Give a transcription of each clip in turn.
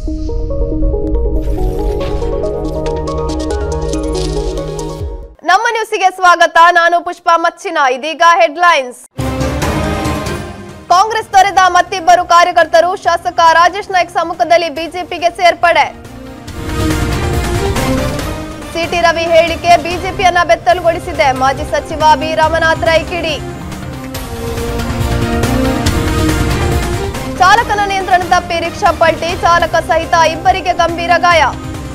ನಮ್ಮ ನ್ಯೂಸಿಗೆ ಸ್ವಾಗತ ನಾನು ಪುಷ್ಪಾ ಮಚ್ಚಿನ ಇದೀಗ ಹೆಡ್ಲೈನ್ಸ್ ಕಾಂಗ್ರೆಸ್ ತೊರೆದ ಮತ್ತಿಬ್ಬರು ಕಾರ್ಯಕರ್ತರು ಶಾಸಕ ರಾಜೇಶ್ ನಾಯ್ಕ್ ಸಮ್ಮುಖದಲ್ಲಿ ಬಿಜೆಪಿಗೆ ಸೇರ್ಪಡೆ ಸಿಟಿ ರವಿ ಹೇಳಿಕೆ ಬಿಜೆಪಿಯನ್ನ ಬೆತ್ತಲುಗೊಳಿಸಿದೆ ಮಾಜಿ ಸಚಿವ ಬಿ ರಮನಾಥ್ ರೈ ಕಿಡಿ ಚಾಲಕನ ನಿಯಂತ್ರಣ ತಪ್ಪಿ ರಿಕ್ಷಾ ಪಲ್ಟಿ ಚಾಲಕ ಸಹಿತ ಇಬ್ಬರಿಗೆ ಗಂಭೀರ ಗಾಯ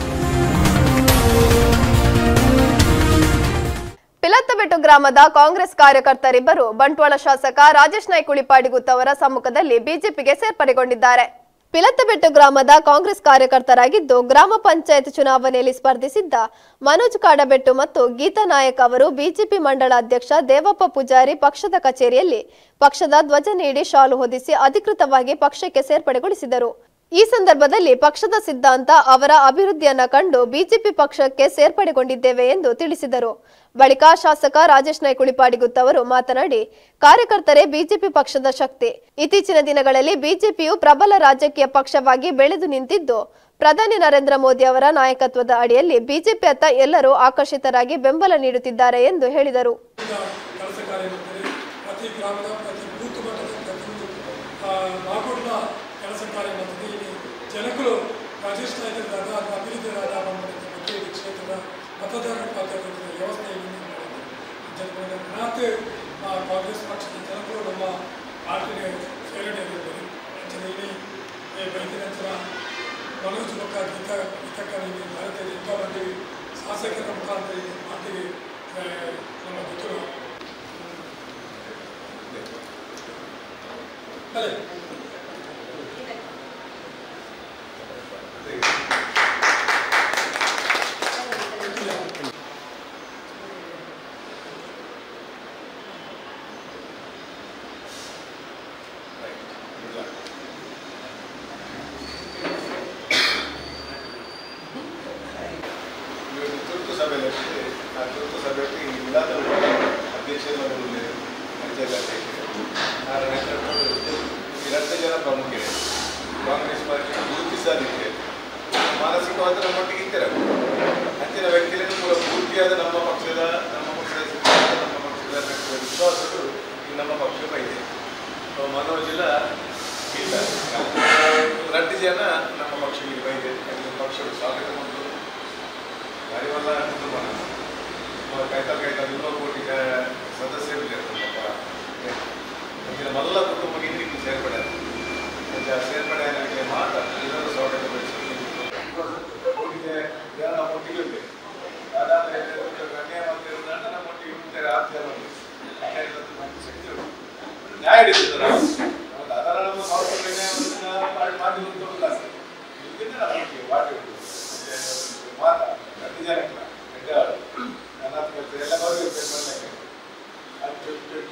ಪಿಲತ್ತಬೆಟ್ಟು ಗ್ರಾಮದ ಕಾಂಗ್ರೆಸ್ ಕಾರ್ಯಕರ್ತರಿಬ್ಬರು ಬಂಟ್ವಾಳ ಶಾಸಕ ರಾಜೇಶ್ ನಾಯ್ಕ್ ಉಳಿಪಾಡಿಗುತ್ ಅವರ ಸಮ್ಮುಖದಲ್ಲಿ ಬಿಜೆಪಿಗೆ ಸೇರ್ಪಡೆಗೊಂಡಿದ್ದಾರೆ ಪಿಲತ್ತಬೆಟ್ಟು ಗ್ರಾಮದ ಕಾಂಗ್ರೆಸ್ ಕಾರ್ಯಕರ್ತರಾಗಿದ್ದು ಗ್ರಾಮ ಪಂಚಾಯತ್ ಚುನಾವಣೆಯಲ್ಲಿ ಸ್ಪರ್ಧಿಸಿದ್ದ ಮನೋಜ್ ಕಾಡಬೆಟ್ಟು ಮತ್ತು ಗೀತಾ ನಾಯಕ್ ಅವರು ಬಿಜೆಪಿ ಮಂಡಳ ಅಧ್ಯಕ್ಷ ದೇವಪ್ಪ ಪೂಜಾರಿ ಪಕ್ಷದ ಕಚೇರಿಯಲ್ಲಿ ಪಕ್ಷದ ಧ್ವಜ ನೀಡಿ ಶಾಲು ಹೊದಿಸಿ ಅಧಿಕೃತವಾಗಿ ಪಕ್ಷಕ್ಕೆ ಸೇರ್ಪಡೆಗೊಳಿಸಿದರು ಈ ಸಂದರ್ಭದಲ್ಲಿ ಪಕ್ಷದ ಸಿದ್ಧಾಂತ ಅವರ ಅಭಿವೃದ್ಧಿಯನ್ನ ಕಂಡು ಬಿಜೆಪಿ ಪಕ್ಷಕ್ಕೆ ಸೇರ್ಪಡೆಗೊಂಡಿದ್ದೇವೆ ಎಂದು ತಿಳಿಸಿದರು ಬಳಿಕ ಶಾಸಕ ರಾಜೇಶ್ ನಾಯ್ಕ್ ಉಳಿಪಾಡಿಗುತ್ ಅವರು ಮಾತನಾಡಿ ಕಾರ್ಯಕರ್ತರೇ ಬಿಜೆಪಿ ಪಕ್ಷದ ಶಕ್ತಿ ಇತ್ತೀಚಿನ ದಿನಗಳಲ್ಲಿ ಬಿಜೆಪಿಯು ಪ್ರಬಲ ರಾಜಕೀಯ ಪಕ್ಷವಾಗಿ ಬೆಳೆದು ನಿಂತಿದ್ದು ಪ್ರಧಾನಿ ನರೇಂದ್ರ ಮೋದಿ ಅವರ ನಾಯಕತ್ವದ ಅಡಿಯಲ್ಲಿ ಬಿಜೆಪಿಯತ್ತ ಎಲ್ಲರೂ ಆಕರ್ಷಿತರಾಗಿ ಬೆಂಬಲ ನೀಡುತ್ತಿದ್ದಾರೆ ಎಂದು ಹೇಳಿದರು ಕೆಲಸ ಕಾರ್ಯಕರ್ತರು ಪ್ರತಿ ಗ್ರಾಮದ ಪ್ರತಿ ಬೂತ್ ಮಟ್ಟದ ಪ್ರತಿಯೊಂದು ಆ, ಮಾಗೂಡಿನ ಕೆಲಸ ಕಾರ್ಯಕರ್ತರು ಇಲ್ಲಿ ಜನಗಳು ರಾಜೇಶ್ ನಾಯ್ಕರಾದ ಅಥವಾ ಅಭಿವೃದ್ಧಿರಾದ ಅನ್ನುವಂಥ ಬಗ್ಗೆ ಈ ಕ್ಷೇತ್ರದ ಮತದಾರರ ಪಾತ್ರದ ವ್ಯವಸ್ಥೆ ಇಲ್ಲಿ ಮಾಡಿದೆ. ಜನಗಳ ಜ್ಞಾತ ಆ, ಕಾಂಗ್ರೆಸ್ ಪಕ್ಷದ ಜನಗಳು ನಮ್ಮ ಪಾರ್ಟಿಗೆ ಸೇರ್ಪಡೆಯಾಗಿದ್ದಾರೆ ಇಲ್ಲಿ ಈ ಬೆಳಗಿನ ನಂತರ ಮನೋಜ್ ಬೊಕ್ಕ ಗೀತಾ ಗೀತಕ್ಕಲ್ಲಿ ಭಾರತೀಯ ಜನತಾ ಪಾರ್ಟಿ ಶಾಸಕರ ಮುಖಾಂತರ ಈ ಪಾರ್ಟಿಗೆ ಆ, ನಮ್ಮ ಮಿತ್ರರು ಅದೇ ಇವತ್ತು ತುರ್ತು ಸಭೆಯಲ್ಲಿ ಆ ತುರ್ತು ಸಭೆಯಲ್ಲಿ ಈ ವಿಧಾನ ಅಧ್ಯಕ್ಷರು ಪಂಚಾಯತ್ ಅಧ್ಯಕ್ಷರು ಆ ನೇತೃತ್ವದಲ್ಲಿ ಈ ಹತ್ತು ಜನ ಪ್ರಮುಖರೇ ಕಾಂಗ್ರೆಸ್ ಪಾರ್ಟಿ ಗುರುತಿಸಲಿಕ್ಕೆ ಮಾನಸಿಕವಾದ ನಮ್ಮೊಟ್ಟಿಗೆ ಇದ್ದಾರೆ ಅವರು. ಅಂಚಿನ ವ್ಯಕ್ತಿಗಳನ್ನು ಕೂಡ ಪೂರ್ತಿಯಾದ ನಮ್ಮ ಪಕ್ಷದ ನಮ್ಮ ಪಕ್ಷದ ಸಿದ್ಧಾಂತ ನಮ್ಮ ಪಕ್ಷದ ವ್ಯಕ್ತಿಗಳ ವಿಶ್ವಾಸಗಳು ಈ ನಮ್ಮ ಪಕ್ಷ ಇದೆ ಸೊ ಮನೋಜ್ ಇಲ್ಲ ಇಲ್ಲ ರಡ್ಡು ಜನ ನಮ್ಮ ಪಕ್ಷಕ್ಕೆ ಬೈದೆ ಪಕ್ಷಗಳು ಸ್ವಾಗತ ಮಾಡಿದ್ರು ಭಾರಿ ಒಳ್ಳೆ ಕುಟುಂಬ ನಮ್ಮ ಕಾಯ್ತಾ ಕಾಯ್ತಾ ಇನ್ನೂರು ಕೋಟಿ ಜ- ಸದಸ್ಯರು ಇದ್ದಾರೆ ನಮ್ಮ ಪರ ಇದರ ಮೊದಲ ಕುಟುಂಬಕ್ಕೆ ಇದಕ್ಕೆ ಸೇರ್ಪಡೆ ಆಗಿದೆ. ಮತ್ತೆ ಆ ಸೇರ್ಪಡೆ ಆಗಲಿಕ್ಕೆ ಮಾತ್ರ ಎಲ್ಲರೂ ಸ್ವಾಗತ ಬಯಸಿ ಹೋಗಿದೆ ಜನ ನಮ್ಮೊಟ್ಟಿಗೆ ಇರ್ಬೇಕು ಅದಾದ್ರೆ ಗಣ್ಯ ಮಂತ್ರಿಗಳನ್ನ ನಮ್ಮೊಟ್ಟಿಗೆ ಇರ್ತಾರೆ ಆರು ಜನ ಐವತ್ತು ಮಂದಿ ಶಕ್ತಿಗಳು ನ್ಯಾಯ ಹಿಡಿತಿದ್ರು ನಾವು ಹೌದು, ಅದರ ನಮ್ಮ ಮಾತುಕತೆ ನ್ಯಾಯವನ್ನ ಮಾಡಿ ಉಂಟಲ್ಲ ಇದರಿಂದ ನಮ್ಮೊಟ್ಟಿಗೆ ವಾಟಿ ಉಂಟು ಮತ್ತೆ ಮಾತ ಗಟ್ಟಿ ಜನ ಇಲ್ಲ ಗಡ್ಡಾಳು ಅನಾಥಕತೆ ಎಲ್ಲ ಬರಬೇಕು ಬಂದಾಗ ಅದು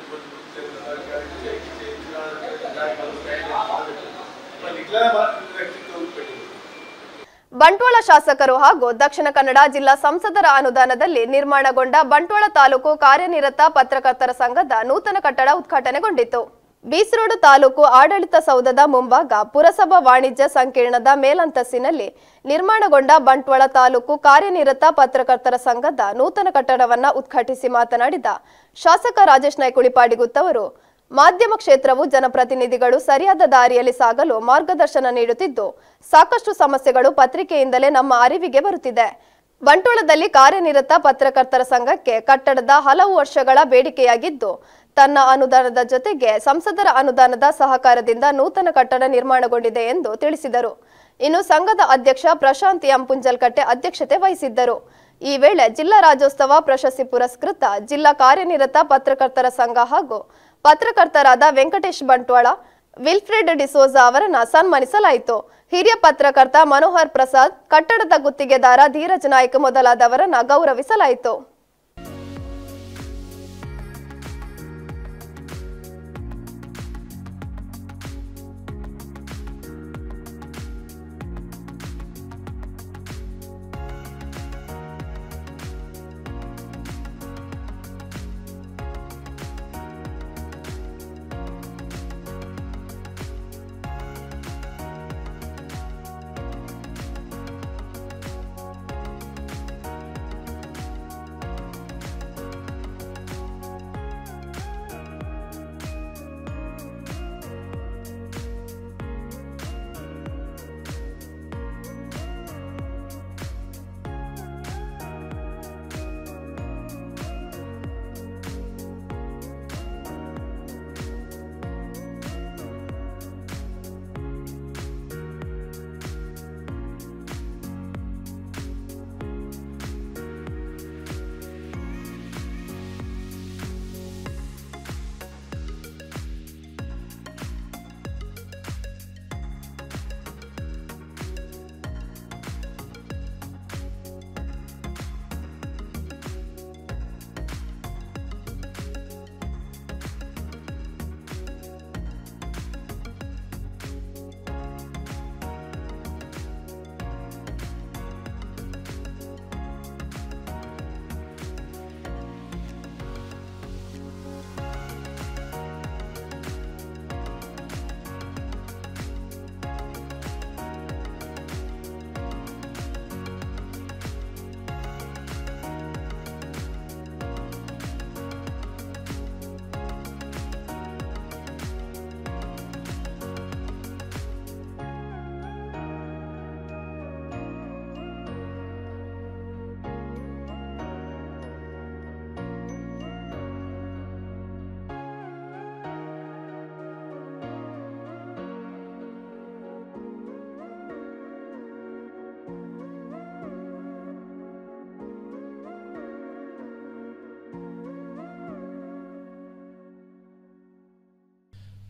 ವ್ಯಕ್ತಿತ್ವ ಉಟ್ಬಿಟ್ಟಿದೆ ಬಂಟ್ವಾಳ ಶಾಸಕರು ಹಾಗೂ ದಕ್ಷಿಣ ಕನ್ನಡ ಜಿಲ್ಲಾ ಸಂಸದರ ಅನುದಾನದಲ್ಲಿ ನಿರ್ಮಾಣಗೊಂಡ ಬಂಟ್ವಾಳ ತಾಲೂಕು ಕಾರ್ಯನಿರತ ಪತ್ರಕರ್ತರ ಸಂಘದ ನೂತನ ಕಟ್ಟಡ ಉದ್ಘಾಟನೆಗೊಂಡಿತು ಬೀಸರೋಡು ತಾಲೂಕು ಆಡಳಿತ ಸೌಧದ ಮುಂಭಾಗ ಪುರಸಭಾ ವಾಣಿಜ್ಯ ಸಂಕೀರ್ಣದ ಮೇಲಂತಸ್ತಿನಲ್ಲಿ ನಿರ್ಮಾಣಗೊಂಡ ಬಂಟ್ವಾಳ ತಾಲೂಕು ಕಾರ್ಯನಿರತ ಪತ್ರಕರ್ತರ ಸಂಘದ ನೂತನ ಕಟ್ಟಡವನ್ನ ಉದ್ಘಾಟಿಸಿ ಮಾತನಾಡಿದ ಶಾಸಕ ರಾಜೇಶ್ ನಾಯ್ಕ್ ಉಳಿಪಾಡಿಗುತ್ ಅವರು ಮಾಧ್ಯಮ ಕ್ಷೇತ್ರವು ಜನಪ್ರತಿನಿಧಿಗಳು ಸರಿಯಾದ ದಾರಿಯಲ್ಲಿ ಸಾಗಲು ಮಾರ್ಗದರ್ಶನ ನೀಡುತ್ತಿದ್ದು ಸಾಕಷ್ಟು ಸಮಸ್ಯೆಗಳು ಪತ್ರಿಕೆಯಿಂದಲೇ ನಮ್ಮ ಅರಿವಿಗೆ ಬರುತ್ತಿದೆ ಬಂಟ್ವಾಳದಲ್ಲಿ ಕಾರ್ಯನಿರತ ಪತ್ರಕರ್ತರ ಸಂಘಕ್ಕೆ ಕಟ್ಟಡದ ಹಲವು ವರ್ಷಗಳ ಬೇಡಿಕೆಯಾಗಿದ್ದು ತನ್ನ ಅನುದಾನದ ಜೊತೆಗೆ ಸಂಸದರ ಅನುದಾನದ ಸಹಕಾರದಿಂದ ನೂತನ ಕಟ್ಟಡ ನಿರ್ಮಾಣಗೊಂಡಿದೆ ಎಂದು ತಿಳಿಸಿದರು ಇನ್ನು ಸಂಘದ ಅಧ್ಯಕ್ಷ ಪ್ರಶಾಂತ್ ಎಂ ಪುಂಜಲ್ಕಟ್ಟೆ ಅಧ್ಯಕ್ಷತೆ ವಹಿಸಿದ್ದರು ಈ ವೇಳೆ ಜಿಲ್ಲಾ ರಾಜ್ಯೋತ್ಸವ ಪ್ರಶಸ್ತಿ ಪುರಸ್ಕೃತ ಜಿಲ್ಲಾ ಕಾರ್ಯನಿರತ ಪತ್ರಕರ್ತರ ಸಂಘ ಹಾಗೂ ಪತ್ರಕರ್ತರಾದ ವೆಂಕಟೇಶ್ ಬಂಟ್ವಾಳ ವಿಲ್ಫ್ರೆಡ್ ಡಿಸೋಜಾ ಅವರನ್ನ ಸನ್ಮಾನಿಸಲಾಯಿತು ಹಿರಿಯ ಪತ್ರಕರ್ತ ಮನೋಹರ್ ಪ್ರಸಾದ್ ಕಟ್ಟಡದ ಗುತ್ತಿಗೆದಾರ ಧೀರಜ್ ನಾಯ್ಕ್ ಮೊದಲಾದವರನ್ನ ಗೌರವಿಸಲಾಯಿತು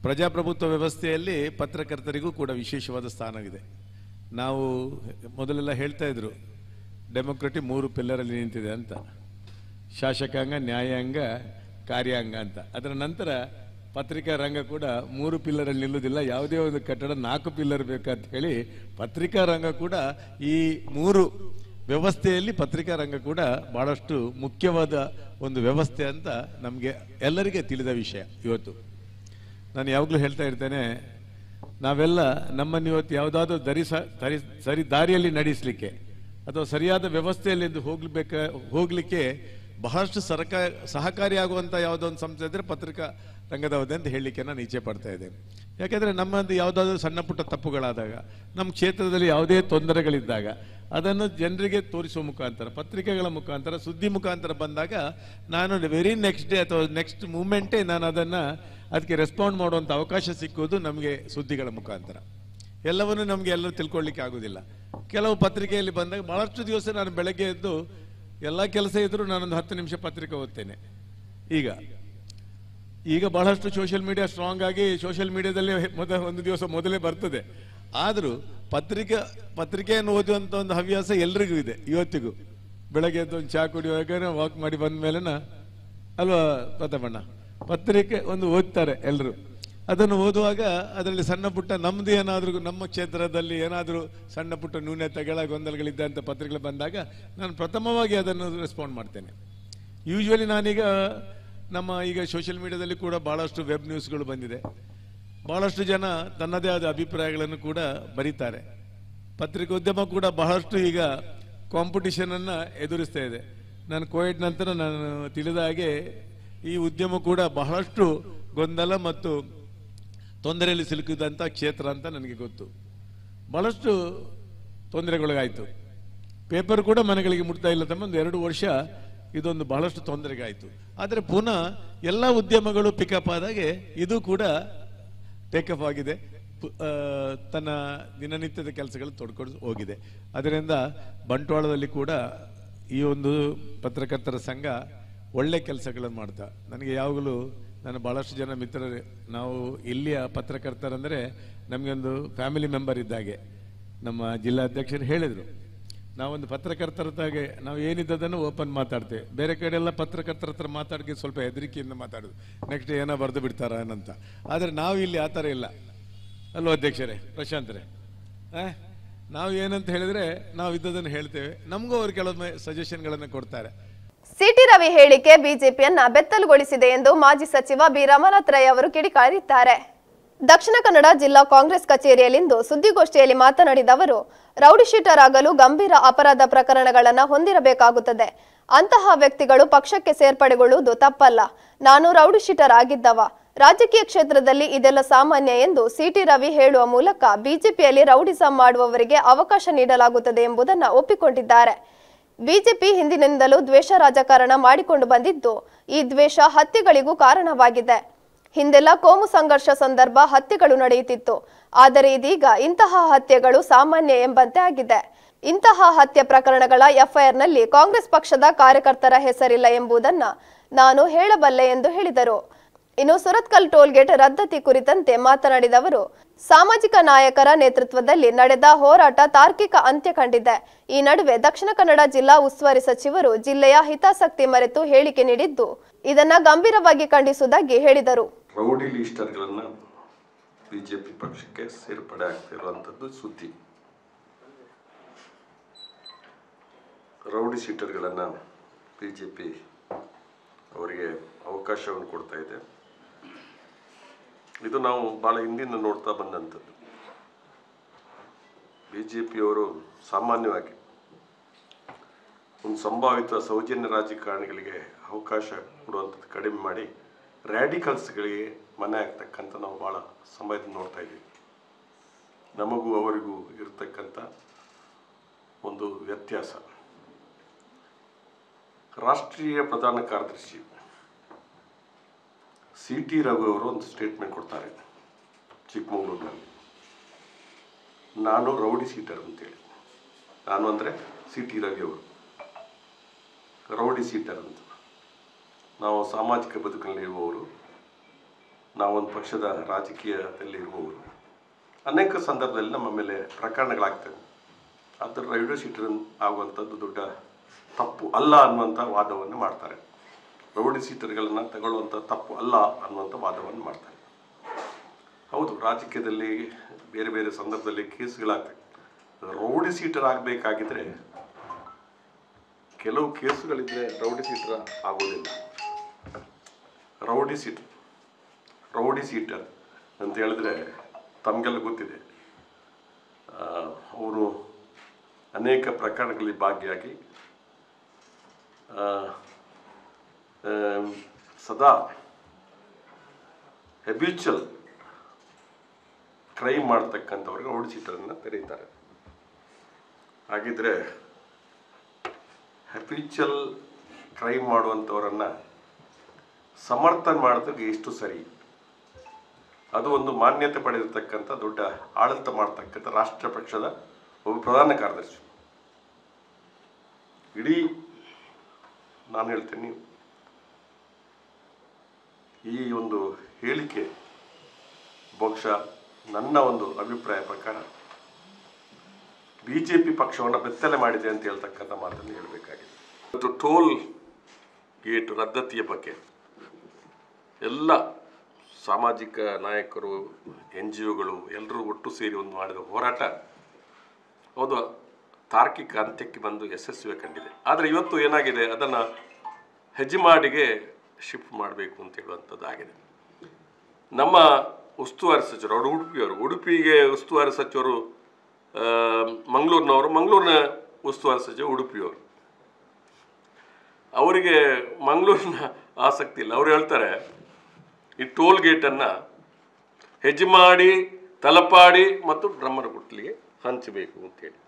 ಪ್ರಜಾಪ್ರಭುತ್ವ ವ್ಯವಸ್ಥೆಯಲ್ಲಿ ಪತ್ರಕರ್ತರಿಗೂ ಕೂಡ ವಿಶೇಷವಾದ ಸ್ಥಾನವಿದೆ ನಾವು ಮೊದಲೆಲ್ಲ ಹೇಳ್ತಾ ಇದ್ರು ಡೆಮೊಕ್ರಟಿ ಮೂರು ಪಿಲ್ಲರಲ್ಲಿ ನಿಂತಿದೆ ಅಂತ ಶಾಸಕಾಂಗ ನ್ಯಾಯಾಂಗ ಕಾರ್ಯಾಂಗ ಅಂತ ಅದರ ನಂತರ ಪತ್ರಿಕಾ ರಂಗ ಕೂಡ ಮೂರು ಪಿಲ್ಲರಲ್ಲಿ ನಿಲ್ಲುವುದಿಲ್ಲ ಯಾವುದೇ ಒಂದು ಕಟ್ಟಡ ನಾಲ್ಕು ಪಿಲ್ಲರ್ ಬೇಕಂತ ಹೇಳಿ ಪತ್ರಿಕಾ ರಂಗ ಕೂಡ ಈ ಮೂರು ವ್ಯವಸ್ಥೆಯಲ್ಲಿ ಪತ್ರಿಕಾ ರಂಗ ಕೂಡ ಬಹಳಷ್ಟು ಮುಖ್ಯವಾದ ಒಂದು ವ್ಯವಸ್ಥೆ ಅಂತ ನಮಗೆ ಎಲ್ಲರಿಗೆ ತಿಳಿದ ವಿಷಯ ಇವತ್ತು ನಾನು ಯಾವಾಗಲೂ ಹೇಳ್ತಾ ಇರ್ತೇನೆ ನಾವೆಲ್ಲ ನಮ್ಮನ್ನು ಇವತ್ತು ಯಾವುದಾದ್ರೂ ದರಿ ಸ- ಸರಿ ಸರಿ ದಾರಿಯಲ್ಲಿ ನಡೆಸಲಿಕ್ಕೆ ಅಥವಾ ಸರಿಯಾದ ವ್ಯವಸ್ಥೆಯಲ್ಲಿ ಎಂದು ಹೋಗ್ಲಿಬೇಕ ಹೋಗ್ಲಿಕ್ಕೆ ಬಹಳಷ್ಟು ಸರ್ಕಾರ ಸಹಕಾರಿಯಾಗುವಂಥ ಯಾವುದೋ ಒಂದು ಸಂಸ್ಥೆ ಇದ್ರೆ ಪತ್ರಿಕಾ ರಂಗದವದೆ ಅಂತ ಹೇಳಲಿಕ್ಕೆ ನಾನು ಇಚ್ಛೆ ಪಡ್ತಾ ಇದ್ದೇನೆ ಯಾಕೆಂದರೆ ನಮ್ಮದು ಯಾವುದಾದ್ರೂ ಸಣ್ಣ ಪುಟ್ಟ ತಪ್ಪುಗಳಾದಾಗ ನಮ್ಮ ಕ್ಷೇತ್ರದಲ್ಲಿ ಯಾವುದೇ ತೊಂದರೆಗಳಿದ್ದಾಗ ಅದನ್ನು ಜನರಿಗೆ ತೋರಿಸುವ ಮುಖಾಂತರ ಪತ್ರಿಕೆಗಳ ಮುಖಾಂತರ ಸುದ್ದಿ ಮುಖಾಂತರ ಬಂದಾಗ ನಾನು ವೆರಿ ನೆಕ್ಸ್ಟ್ ಡೇ ಅಥವಾ ನೆಕ್ಸ್ಟ್ ಮೂಮೆಂಟೇ ನಾನು ಅದನ್ನು ಅದಕ್ಕೆ ರೆಸ್ಪಾಂಡ್ ಮಾಡುವಂಥ ಅವಕಾಶ ಸಿಕ್ಕುವುದು ನಮಗೆ ಸುದ್ದಿಗಳ ಮುಖಾಂತರ ಎಲ್ಲವನ್ನೂ ನಮಗೆ ಎಲ್ಲರೂ ತಿಳ್ಕೊಳ್ಳಿಕ್ಕೆ ಆಗೋದಿಲ್ಲ ಕೆಲವು ಪತ್ರಿಕೆಯಲ್ಲಿ ಬಂದಾಗ ಬಹಳಷ್ಟು ದಿವಸ ನಾನು ಬೆಳಗ್ಗೆ ಎದ್ದು ಎಲ್ಲ ಕೆಲಸ ಇದ್ದರೂ ನಾನೊಂದು ಹತ್ತು ನಿಮಿಷ ಪತ್ರಿಕೆ ಓದ್ತೇನೆ ಈಗ ಈಗ ಬಹಳಷ್ಟು ಸೋಷಿಯಲ್ ಮೀಡಿಯಾ ಸ್ಟ್ರಾಂಗ್ ಆಗಿ ಸೋಷಿಯಲ್ ಮೀಡಿಯಾದಲ್ಲಿ ಮೊದ ಒಂದು ದಿವಸ ಮೊದಲೇ ಬರ್ತದೆ ಆದರೂ ಪತ್ರಿಕೆ ಪತ್ರಿಕೆಯನ್ನು ಓದುವಂಥ ಒಂದು ಹವ್ಯಾಸ ಎಲ್ರಿಗೂ ಇದೆ ಇವತ್ತಿಗೂ ಬೆಳಗ್ಗೆ ಎದ್ದು ಒಂದು ಚಹಾ ಕುಡಿಯುವಾಗ ವಾಕ್ ಮಾಡಿ ಬಂದ ಮೇಲೆನ ಅಲ್ವಾ ಪ್ರತಾಪಣ್ಣ ಪತ್ರಿಕೆ ಒಂದು ಓದ್ತಾರೆ ಎಲ್ಲರೂ ಅದನ್ನು ಓದುವಾಗ ಅದರಲ್ಲಿ ಸಣ್ಣ ಪುಟ್ಟ ನಮ್ದು ಏನಾದರೂ ನಮ್ಮ ಕ್ಷೇತ್ರದಲ್ಲಿ ಏನಾದರೂ ಸಣ್ಣ ಪುಟ್ಟ ನ್ಯೂನತೆಗಳ ಗೊಂದಲಗಳಿದ್ದಂಥ ಪತ್ರಿಕೆಗಳು ಬಂದಾಗ ನಾನು ಪ್ರಥಮವಾಗಿ ಅದನ್ನು ರೆಸ್ಪಾಂಡ್ ಮಾಡ್ತೇನೆ ಯೂಶ್ವಲಿ ನಾನೀಗ ನಮ್ಮ ಈಗ ಸೋಷಿಯಲ್ ಮೀಡಿಯಾದಲ್ಲಿ ಕೂಡ ಬಹಳಷ್ಟು ವೆಬ್ ನ್ಯೂಸ್ಗಳು ಬಂದಿದೆ ಬಹಳಷ್ಟು ಜನ ತನ್ನದೇ ಆದ ಅಭಿಪ್ರಾಯಗಳನ್ನು ಕೂಡ ಬರೀತಾರೆ ಪತ್ರಿಕೋದ್ಯಮ ಕೂಡ ಬಹಳಷ್ಟು ಈಗ ಕಾಂಪಿಟಿಷನ್ ಅನ್ನ ಎದುರಿಸ್ತಾ ಇದೆ ನಾನು ಕೋವಿಡ್ ನಂತರ ನಾನು ತಿಳಿದ ಹಾಗೆ ಈ ಉದ್ಯಮ ಕೂಡ ಬಹಳಷ್ಟು ಗೊಂದಲ ಮತ್ತು ತೊಂದರೆಯಲ್ಲಿ ಸಿಲುಕಿದಂಥ ಕ್ಷೇತ್ರ ಅಂತ ನನಗೆ ಗೊತ್ತು ಬಹಳಷ್ಟು ತೊಂದರೆಗೊಳಗಾಯಿತು ಪೇಪರ್ ಕೂಡ ಮನೆಗಳಿಗೆ ಮುಟ್ತಾ ಇಲ್ಲ ತಮ್ಮ ಒಂದು ಎರಡು ವರ್ಷ ಇದೊಂದು ಬಹಳಷ್ಟು ತೊಂದರೆಗಾಯಿತು ಆದರೆ ಪುನಃ ಎಲ್ಲ ಉದ್ಯಮಗಳು ಪಿಕಪ್ ಆದಾಗೆ ಇದು ಕೂಡ ಟೇಕಪ್ ಆಗಿದೆ ಪು- ಆ, ತನ್ನ ದಿನನಿತ್ಯದ ಕೆಲಸಗಳು ತೊಡ್ಕೊಂಡು ಹೋಗಿದೆ ಅದರಿಂದ ಬಂಟ್ವಾಳದಲ್ಲಿ ಕೂಡ ಈ ಒಂದು ಪತ್ರಕರ್ತರ ಸಂಘ ಒಳ್ಳೆ ಕೆಲಸಗಳನ್ನು ಮಾಡ್ತಾ ನನಗೆ ಯಾವಾಗಲೂ ನನ್ನ ಬಹಳಷ್ಟು ಜನ ಮಿತ್ರರು ನಾವು ಇಲ್ಲಿಯ ಪತ್ರಕರ್ತರಂದರೆ ನಮಗೊಂದು ಫ್ಯಾಮಿಲಿ ಮೆಂಬರ್ ಇದ್ದಾಗೆ ನಮ್ಮ ಜಿಲ್ಲಾಧ್ಯಕ್ಷರು ಹೇಳಿದರು ನಾವೊಂದು ಪತ್ರಕರ್ತರದಾಗೆ ನಾವು ಏನಿದ್ದದನ್ನು ಓಪನ್ ಮಾತಾಡ್ತೇವೆ ಬೇರೆ ಕಡೆ ಎಲ್ಲ ಪತ್ರಕರ್ತರ ಹತ್ರ ಮಾತಾಡೋಕ್ಕೆ ಸ್ವಲ್ಪ ಹೆದರಿಕೆಯಿಂದ ಮಾತಾಡೋದು ನೆಕ್ಸ್ಟ್ ಏನೋ ಬರೆದು ಬಿಡ್ತಾರ ಏನಂತ ಆದರೆ ನಾವು ಇಲ್ಲಿ ಆ ಥರ ಇಲ್ಲ ಅಲ್ವಾ ಅಧ್ಯಕ್ಷರೇ ಪ್ರಶಾಂತ್ರೆ ಆ? ನಾವು ಏನಂತ ಹೇಳಿದ್ರೆ ನಾವು ಇದ್ದದನ್ನು ಹೇಳ್ತೇವೆ ನಮಗೂ ಅವ್ರು ಕೆಲವೊಮ್ಮೆ ಸಜೆಷನ್ಗಳನ್ನು ಕೊಡ್ತಾರೆ ಸಿಟಿ ರವಿ ಹೇಳಿಕೆ ಬಿಜೆಪಿಯನ್ನ ಬೆತ್ತಲುಗೊಳಿಸಿದೆ ಎಂದು ಮಾಜಿ ಸಚಿವ ಬಿ ರಮಾನಾಥ್ ರೈ ಅವರು ಕಿಡಿಕಾರಿದ್ದಾರೆ ದಕ್ಷಿಣ ಕನ್ನಡ ಜಿಲ್ಲಾ ಕಾಂಗ್ರೆಸ್ ಕಚೇರಿಯಲ್ಲಿಂದು ಸುದ್ದಿಗೋಷ್ಠಿಯಲ್ಲಿ ಮಾತನಾಡಿದ ಅವರು ರೌಡಿಶೀಟರ್ ಆಗಲು ಗಂಭೀರ ಅಪರಾಧ ಪ್ರಕರಣಗಳನ್ನು ಹೊಂದಿರಬೇಕಾಗುತ್ತದೆ ಅಂತಹ ವ್ಯಕ್ತಿಗಳು ಪಕ್ಷಕ್ಕೆ ಸೇರ್ಪಡೆಗೊಳ್ಳುವುದು ತಪ್ಪಲ್ಲ ನಾನು ರೌಡಿಶೀಟರ್ ಆಗಿದ್ದವ ರಾಜಕೀಯ ಕ್ಷೇತ್ರದಲ್ಲಿ ಇದೆಲ್ಲ ಸಾಮಾನ್ಯ ಎಂದು ಸಿಟಿ ರವಿ ಹೇಳುವ ಮೂಲಕ ಬಿಜೆಪಿಯಲ್ಲಿ ರೌಡಿಸಂ ಮಾಡುವವರಿಗೆ ಅವಕಾಶ ನೀಡಲಾಗುತ್ತದೆ ಎಂಬುದನ್ನು ಒಪ್ಪಿಕೊಂಡಿದ್ದಾರೆ ಬಿಜೆಪಿ ಹಿಂದಿನಿಂದಲೂ ದ್ವೇಷ ರಾಜಕಾರಣ ಮಾಡಿಕೊಂಡು ಬಂದಿದ್ದು ಈ ದ್ವೇಷ ಹತ್ಯೆಗಳಿಗೂ ಕಾರಣವಾಗಿದೆ ಹಿಂದೆಲ್ಲ ಕೋಮು ಸಂಘರ್ಷ ಸಂದರ್ಭ ಹತ್ಯೆಗಳು ನಡೆಯುತ್ತಿತ್ತು ಆದರೆ ಇದೀಗ ಇಂತಹ ಹತ್ಯೆಗಳು ಸಾಮಾನ್ಯ ಎಂಬಂತೆ ಆಗಿದೆ ಇಂತಹ ಹತ್ಯೆ ಪ್ರಕರಣಗಳ ಎಫ್ಐಆರ್ನಲ್ಲಿ ಕಾಂಗ್ರೆಸ್ ಪಕ್ಷದ ಕಾರ್ಯಕರ್ತರ ಹೆಸರಿಲ್ಲ ಎಂಬುದನ್ನ ನಾನು ಹೇಳಬಲ್ಲೆ ಎಂದು ಹೇಳಿದರು ಇನ್ನು ಸುರತ್ಕಲ್ ಟೋಲ್ಗೇಟ್ ರದ್ದತಿ ಕುರಿತಂತೆ ಮಾತನಾಡಿದ ಅವರು ಸಾಮಾಜಿಕ ನಾಯಕರ ನೇತೃತ್ವದಲ್ಲಿ ನಡೆದ ಹೋರಾಟ ತಾರ್ಕಿಕ ಅಂತ್ಯ ಕಂಡಿದೆ ಈ ನಡುವೆ ದಕ್ಷಿಣ ಕನ್ನಡ ಜಿಲ್ಲಾ ಉಸ್ತುವಾರಿ ಸಚಿವರು ಜಿಲ್ಲೆಯ ಹಿತಾಸಕ್ತಿ ಮರೆತು ಹೇಳಿಕೆ ನೀಡಿದ್ದು ಇದನ್ನ ಗಂಭೀರವಾಗಿ ಖಂಡಿಸುವುದಾಗಿ ಹೇಳಿದರು ರೌಡಿ ಲೀಸ್ಟರ್ಗಳನ್ನು ಬಿ ಜೆ ಪಿ ಪಕ್ಷಕ್ಕೆ ಸೇರ್ಪಡೆ ಆಗ್ತಿರುವಂಥದ್ದು ಸುದ್ದಿ ರೌಡಿ ಶೀಟರ್ಗಳನ್ನು ಬಿ ಜೆ ಪಿ ಅವರಿಗೆ ಅವಕಾಶವನ್ನು ಕೊಡ್ತಾ ಇದೆ ಇದು ನಾವು ಭಾಳ ಹಿಂದಿಂದ ನೋಡ್ತಾ ಬಂದಂಥದ್ದು ಬಿ ಜೆ ಪಿಯವರು ಸಾಮಾನ್ಯವಾಗಿ ಒಂದು ಸಂಭಾವಿತ ಸೌಜನ್ಯ ರಾಜಕಾರಣಿಗಳಿಗೆ ಅವಕಾಶ ಕೊಡುವಂಥದ್ದು ಕಡಿಮೆ ಮಾಡಿ ರ್ಯಾಡಿಕಲ್ಸ್ಗಳಿಗೆ ಮನೆ ಆಗ್ತಕ್ಕಂಥ ನಾವು ಭಾಳ ಸಮಯದಿಂದ ನೋಡ್ತಾ ಇದ್ದೀವಿ ನಮಗೂ ಅವರಿಗೂ ಇರತಕ್ಕಂಥ ಒಂದು ವ್ಯತ್ಯಾಸ ರಾಷ್ಟ್ರೀಯ ಪ್ರಧಾನ ಕಾರ್ಯದರ್ಶಿ ಸಿ ಟಿ ರವಿ ಅವರು ಒಂದು ಸ್ಟೇಟ್ಮೆಂಟ್ ಕೊಡ್ತಾರೆ ಚಿಕ್ಕಮಗಳೂರಿನಲ್ಲಿ ನಾನು ರೌಡಿ ಸೀಟರ್ ಅಂತೇಳಿ ನಾನು ಅಂದರೆ ಸಿ ಟಿ ರವಿ ಅವರು ರೌಡಿ ಸೀಟರ್ ಅಂತ ನಾವು ಸಾಮಾಜಿಕ ಬದುಕಿನಲ್ಲಿ ಇರುವವರು ನಾವೊಂದು ಪಕ್ಷದ ರಾಜಕೀಯದಲ್ಲಿ ಇರುವವರು ಅನೇಕ ಸಂದರ್ಭದಲ್ಲಿ ನಮ್ಮ ಮೇಲೆ ಪ್ರಕರಣಗಳಾಗ್ತವೆ ಅದರ ರೈಲ್ವೆ ಸೀಟರ್ ಆಗುವಂಥದ್ದು ದೊಡ್ಡ ತಪ್ಪು ಅಲ್ಲ ಅನ್ನುವಂಥ ವಾದವನ್ನು ಮಾಡ್ತಾರೆ ರೌಡಿ ಸೀಟರ್ಗಳನ್ನು ತಗೊಳ್ಳುವಂಥ ತಪ್ಪು ಅಲ್ಲ ಅನ್ನುವಂಥ ವಾದವನ್ನು ಮಾಡ್ತಾರೆ ಹೌದು ರಾಜಕೀಯದಲ್ಲಿ ಬೇರೆ ಬೇರೆ ಸಂದರ್ಭದಲ್ಲಿ ಕೇಸುಗಳಾಗ್ತವೆ ರೌಡಿ ಸೀಟರ್ ಆಗಬೇಕಾಗಿದ್ರೆ ಕೆಲವು ಕೇಸುಗಳಿದ್ರೆ ರೌಡಿ ಸೀಟರ್ ಆಗೋದಿಲ್ಲ ರೌಡಿ ಸೀಟರ್ ರೌಡಿ ಸೀಟರ್ ಅಂತ ಹೇಳಿದ್ರೆ ತಮಗೆಲ್ಲ ಗೊತ್ತಿದೆ ಅವರು ಅನೇಕ ಪ್ರಕರಣಗಳಲ್ಲಿ ಭಾಗಿಯಾಗಿ ಆ, ಆ, ಸದಾ ಹೆಬ್ಯೂಚಲ್ ಕ್ರೈಮ್ ಮಾಡ್ತಕ್ಕಂಥವ್ರಿಗೆ ರೌಡಿ ಸೀಟರನ್ನು ತೆರೀತಾರೆ ಹಾಗಿದ್ರೆ ಹ್ಯಾಪಿಚಲ್ ಕ್ರೈಮ್ ಮಾಡುವಂಥವರನ್ನು ಸಮರ್ಥನೆ ಮಾಡೋದಕ್ಕೆ ಎಷ್ಟು ಸರಿ ಅದು ಒಂದು ಮಾನ್ಯತೆ ಪಡೆದಿರ್ತಕ್ಕಂಥ ದೊಡ್ಡ ಆಡಳಿತ ಮಾಡ್ತಕ್ಕಂಥ ರಾಷ್ಟ್ರ ಪಕ್ಷದ ಒಬ್ಬ ಪ್ರಧಾನ ಕಾರ್ಯದರ್ಶಿ ಇಡೀ ನಾನು ಹೇಳ್ತೀನಿ ಈ ಒಂದು ಹೇಳಿಕೆ ಬಹುಶಃ ನನ್ನ ಒಂದು ಅಭಿಪ್ರಾಯ ಪ್ರಕಾರ ಬಿ ಜೆ ಪಿ ಪಕ್ಷವನ್ನು ಬೆತ್ತಲೆ ಮಾಡಿದೆ ಅಂತ ಹೇಳ್ತಕ್ಕಂಥ ಮಾತನ್ನು ಹೇಳಬೇಕಾಗಿದೆ ಮತ್ತು ಟೋಲ್ ಗೇಟ್ ರದ್ದತಿಯ ಬಗ್ಗೆ ಎಲ್ಲ ಸಾಮಾಜಿಕ ನಾಯಕರು ಎನ್ ಜಿ ಒಗಳು ಎಲ್ಲರೂ ಒಟ್ಟು ಸೇರಿ ಒಂದು ಮಾಡಿದ ಹೋರಾಟ ಹೌದು ತಾರ್ಕಿಕ ಅಂತ್ಯಕ್ಕೆ ಬಂದು ಯಶಸ್ವಿ ಕಂಡಿದೆ ಆದರೆ ಇವತ್ತು ಏನಾಗಿದೆ ಅದನ್ನು ಹೆಜ್ಮಾಡಿಗೆ ಶಿಫ್ಟ್ ಮಾಡಬೇಕು ಅಂತ ಹೇಳುವಂಥದ್ದು ಆಗಿದೆ ನಮ್ಮ ಉಸ್ತುವಾರಿ ಸಚಿವರು ಅವರು ಉಡುಪಿಯವರು ಉಡುಪಿಗೆ ಉಸ್ತುವಾರಿ ಸಚಿವರು ಆ, ಮಂಗಳೂರಿನವರು ಮಂಗಳೂರಿನ ಉಸ್ತುವಾರಿ ಸಚಿವ ಉಡುಪಿಯವರು ಅವರಿಗೆ ಮಂಗಳೂರಿನ ಆಸಕ್ತಿ ಇಲ್ಲ ಅವ್ರು ಹೇಳ್ತಾರೆ ಈ ಟೋಲ್ ಗೇಟನ್ನು ಹೆಜ್ಮಾಡಿ ತಲಪಾಡಿ ಮತ್ತು ಬ್ರಹ್ಮರಗುಟ್ಲಿಗೆ ಹಂಚಬೇಕು ಅಂತೇಳಿ